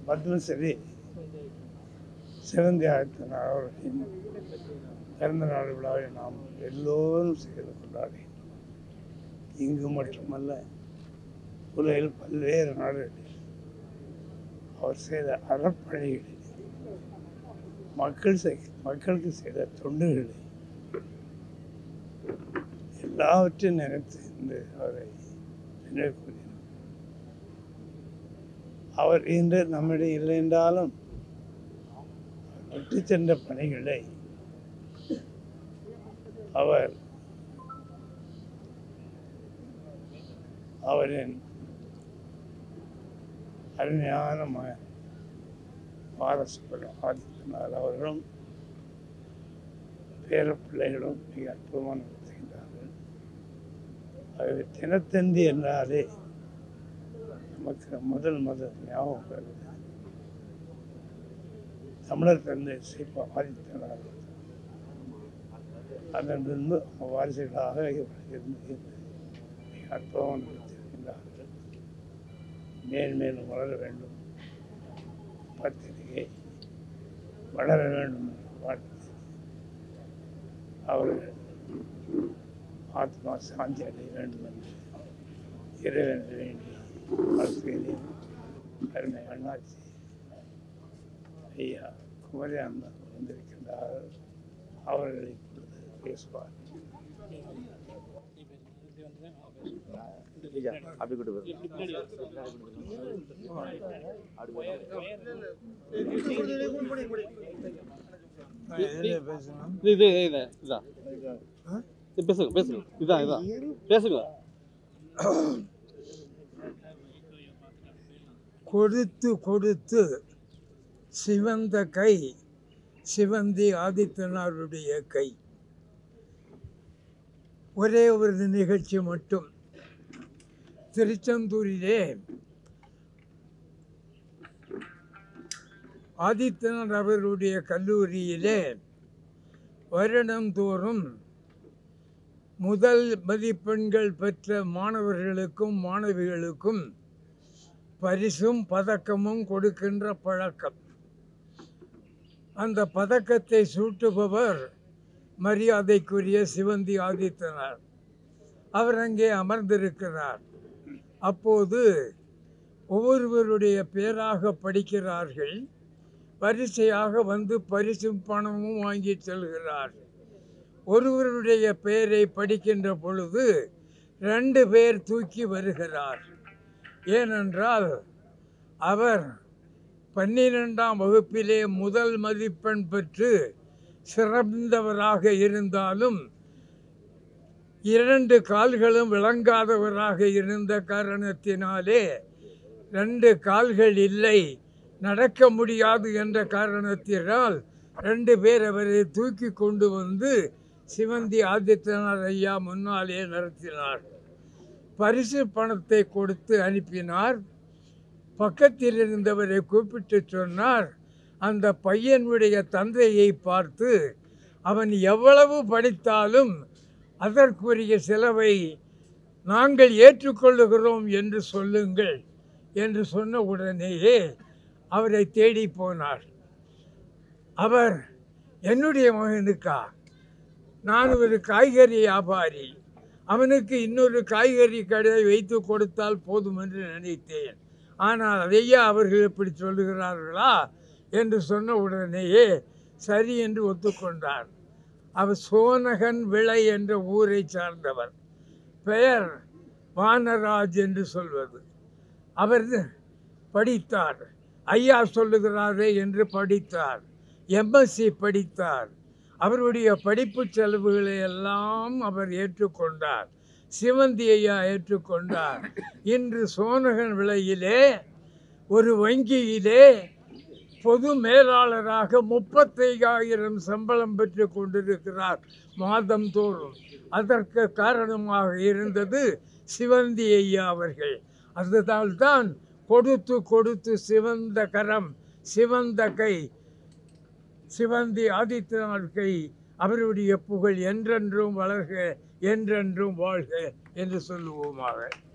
பத்மஸ்ரீ சிவந்தி ஆயத்தன் அவர்களின் பிறந்த நாள் விழாவை நாம் எல்லோரும் செய்து கொண்டாடி இங்கு மட்டுமல்ல உலகில் பல்வேறு நாடுகளில் அவர் செய்த அறப்பணிகளை மக்கள் செய் மக்களுக்கு செய்த தொண்டுகளை எல்லாவற்றையும் நினைத்து இந்த அவரை நினைவு கூறினார் அவர் இன்று நம்மிடையே இல்லை என்றாலும் விட்டு சென்ற பணிகளை அவர் அவரின் அருமையான மகன் வாரசுபரம் ஆதித்தனார் அவர்களும் பேர பிள்ளைகளும் மிக அற்புதமாக நடத்துகின்றார்கள் ஆகவே தினத்தந்தி என்றாலே நமக்கு முதல் முதல் ஞாபகம் வருது தமிழர் தந்தை சிப்பா ஆதித்தனார் அதன் பின்பு வாரிசுகளாக இவர்கள் இருந்து மிக அற்புதமாக நடத்தியிருக்கின்றார்கள் மேல் மேலும் வளர வேண்டும் பத்திரிகை வளர வேண்டும் என்று வாழ்த்து அவர்கள் ஆத்மா சாந்தி அடைய வேண்டும் என்று இறைவன் வேண்டி வாழ்த்துகிறேன் அருமை அண்ணாச்சி ஐயா குமரி அண்ணா வந்திருக்கின்றார்கள் அவர்களை இப்பொழுது பேசுவார் அப்படி கூட்டு போயிரு. பேசணும் இது இது இது இதா இது பேசுங்க பேசுங்க இதான் இதான் பேசுங்க கொடுத்து கொடுத்து சிவந்த கை சிவந்தி ஆதித்தனாருடைய கை ஒரே ஒரு நிகழ்ச்சி மட்டும் திருச்செந்தூரிலே ஆதித்தனார் அவருடைய கல்லூரியிலே வருடந்தோறும் முதல் மதிப்பெண்கள் பெற்ற மாணவர்களுக்கும் மாணவிகளுக்கும் பரிசும் பதக்கமும் கொடுக்கின்ற பழக்கம் அந்த பதக்கத்தை சூட்டுபவர் மரியாதைக்குரிய சிவந்தி ஆதித்தனார் அவர் அங்கே அமர்ந்திருக்கிறார் அப்போது ஒவ்வொருவருடைய பேராக படிக்கிறார்கள் வரிசையாக வந்து பரிசும் பணமும் வாங்கி செல்கிறார் ஒருவருடைய பெயரை படிக்கின்ற பொழுது ரெண்டு பேர் தூக்கி வருகிறார் ஏனென்றால் அவர் பன்னிரெண்டாம் வகுப்பிலே முதல் மதிப்பெண் பெற்று சிறந்தவராக இருந்தாலும் இரண்டு கால்களும் விளங்காதவராக இருந்த காரணத்தினாலே ரெண்டு கால்கள் இல்லை நடக்க முடியாது என்ற காரணத்தினால் ரெண்டு பேர் அவரை தூக்கி கொண்டு வந்து சிவந்தி ஆதித்தனார் ஐயா முன்னாலே நடத்தினார் பரிசு பணத்தை கொடுத்து அனுப்பினார் பக்கத்தில் இருந்தவரை கூப்பிட்டு சொன்னார் அந்த பையனுடைய தந்தையை பார்த்து அவன் எவ்வளவு படித்தாலும் அதற்குரிய செலவை நாங்கள் ஏற்றுக்கொள்ளுகிறோம் என்று சொல்லுங்கள் என்று சொன்ன உடனேயே அவரை தேடி போனார் அவர் என்னுடைய மகனுக்கா நான் ஒரு காய்கறி வியாபாரி அவனுக்கு இன்னொரு காய்கறி கடை வைத்து கொடுத்தால் போதும் என்று நினைத்தேன் ஆனால் அதையா அவர்கள் இப்படி சொல்லுகிறார்களா என்று சொன்ன உடனேயே சரி என்று ஒத்துக்கொண்டார் அவர் சோனகன் விளை என்ற ஊரை சார்ந்தவர் பெயர் வானராஜ் என்று சொல்வது அவர் படித்தார் ஐயா சொல்லுகிறாரே என்று படித்தார் எம்எஸ்சி படித்தார் அவருடைய படிப்பு செலவுகளை எல்லாம் அவர் ஏற்றுக்கொண்டார் சிவந்தி ஐயா ஏற்றுக்கொண்டார் இன்று சோனகன் விலையிலே ஒரு வங்கியிலே பொது மேலாளராக முப்பத்தையாயிரம் சம்பளம் பெற்று கொண்டிருக்கிறார் மாதந்தோறும் அதற்கு காரணமாக இருந்தது சிவந்தி ஐயா அவர்கள் அதனால் தான் கொடுத்து கொடுத்து சிவந்த கரம் சிவந்த கை சிவந்தி ஆதித்தனார் கை அவருடைய புகழ் என்றென்றும் வளர்க என்றென்றும் வாழ்க என்று சொல்லுவோமாக